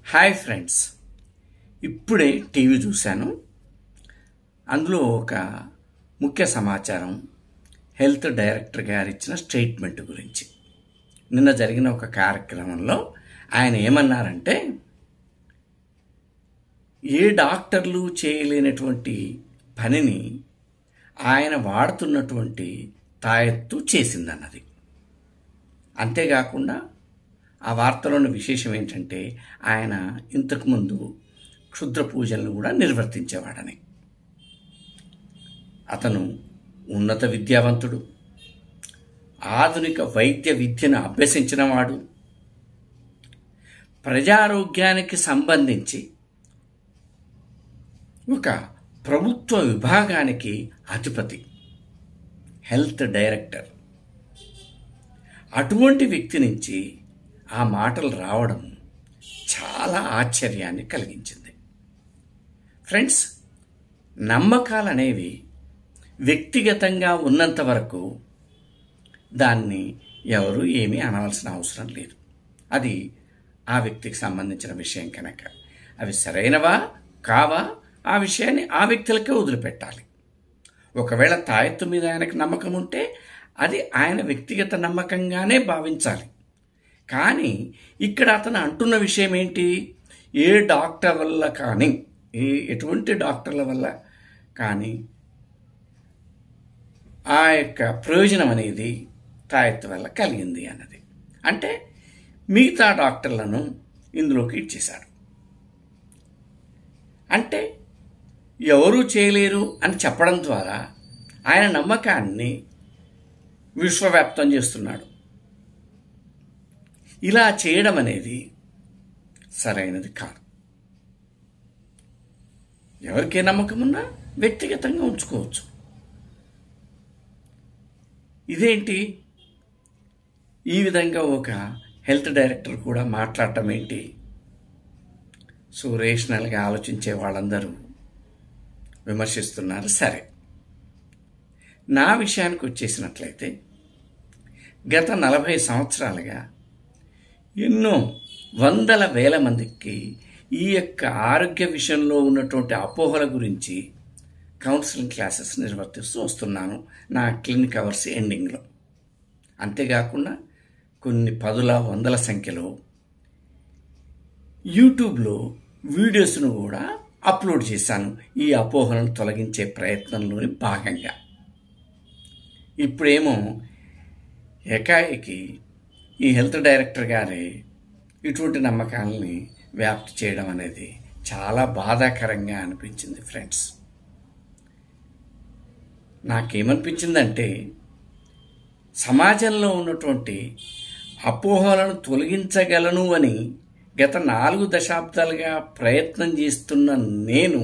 hi friends ఇప్పుడే TV చూశాను అందులో ఒక ముఖ్య సమాచారం హెల్త్ డైరెక్టర్ గారు ఇచ్చిన స్టేట్మెంట్ గురించి నిన్న జరిగిన ఒక కార్యక్రమంలో ఆయన ఏమన్నారంటే ఏ డాక్టర్లు చేయలేనటువంటి పనిని ఆయన వాడుతున్నటువంటి తాయెత్తు చేసిందన్నది అంతేకాకుండా ఆ వార్తలోని విశేషం ఏంటంటే ఆయన ఇంతకుముందు క్షుద్ర పూజలను కూడా నిర్వర్తించేవాడని అతను ఉన్నత విద్యావంతుడు ఆధునిక వైద్య విద్యను అభ్యసించినవాడు ప్రజారోగ్యానికి సంబంధించి ఒక ప్రభుత్వ విభాగానికి అధిపతి హెల్త్ డైరెక్టర్ అటువంటి వ్యక్తి నుంచి ఆ మాటలు రావడం చాలా ఆశ్చర్యాన్ని కలిగించింది ఫ్రెండ్స్ నమ్మకాలు అనేవి వ్యక్తిగతంగా ఉన్నంత వరకు దాన్ని ఎవరు ఏమీ అనవలసిన అవసరం లేదు అది ఆ వ్యక్తికి సంబంధించిన విషయం కనుక అవి సరైనవా కావా ఆ విషయాన్ని ఆ వ్యక్తులకే వదిలిపెట్టాలి ఒకవేళ తాయెత్తు మీద ఆయనకు నమ్మకం ఉంటే అది ఆయన వ్యక్తిగత నమ్మకంగానే భావించాలి కానీ ఇక్కడ అతను అంటున్న విషయం ఏంటి ఏ డాక్టర్ వల్ల కానీ ఏ ఎటువంటి డాక్టర్ల వల్ల కానీ ఆ యొక్క ప్రయోజనం అనేది తాయెత్తు వల్ల కలిగింది అన్నది అంటే మిగతా డాక్టర్లను ఇందులోకి ఇచ్చేశాడు అంటే ఎవరూ చేయలేరు అని చెప్పడం ద్వారా ఆయన నమ్మకాన్ని విశ్వవ్యాప్తం చేస్తున్నాడు ఇలా చేయడం అనేది సరైనది కాదు ఎవరికే నమ్మకం ఉన్నా వ్యక్తిగతంగా ఉంచుకోవచ్చు ఇదేంటి ఈ విధంగా ఒక హెల్త్ డైరెక్టర్ కూడా మాట్లాడటం ఏంటి సో రేషనల్గా ఆలోచించే వాళ్ళందరూ విమర్శిస్తున్నారు సరే నా విషయానికి వచ్చేసినట్లయితే గత నలభై సంవత్సరాలుగా ఎన్నో వందల వేల మందికి ఈ యొక్క ఆరోగ్య విషయంలో ఉన్నటువంటి అపోహల గురించి కౌన్సిలింగ్ క్లాసెస్ నిర్వర్తిస్తూ వస్తున్నాను నా క్లినిక్ అవర్స్ ఎండింగ్లో అంతేకాకుండా కొన్ని పదుల వందల సంఖ్యలో యూట్యూబ్లో వీడియోస్ను కూడా అప్లోడ్ చేశాను ఈ అపోహలను తొలగించే ప్రయత్నంలోని భాగంగా ఇప్పుడేమో ఏకాఏకి ఈ హెల్త్ డైరెక్టర్ గారే ఇటువంటి నమ్మకాలని వ్యాప్తి చేయడం అనేది చాలా బాధాకరంగా అనిపించింది ఫ్రెండ్స్ నాకేమనిపించిందంటే సమాజంలో ఉన్నటువంటి అపోహలను తొలగించగలను అని గత నాలుగు దశాబ్దాలుగా ప్రయత్నం చేస్తున్న నేను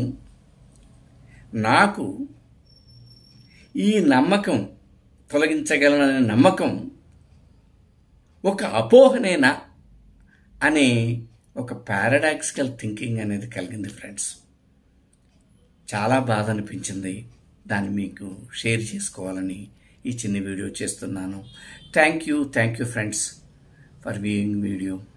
నాకు ఈ నమ్మకం తొలగించగలననే నమ్మకం ఒక అపోహనేనా అనే ఒక పారాడాక్సికల్ థింకింగ్ అనేది కలిగింది ఫ్రెండ్స్ చాలా బాధ అనిపించింది దాన్ని మీకు షేర్ చేసుకోవాలని ఈ చిన్న వీడియో చేస్తున్నాను thank you thank you friends for viewing video